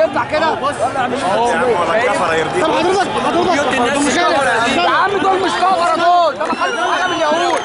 اطلع كده ولا كفر يرضيك طب حضرتك حضرتك الناس دول مش كفرة دي. يا عم دول مش كفره دول ده ما حد حاجه من اليهود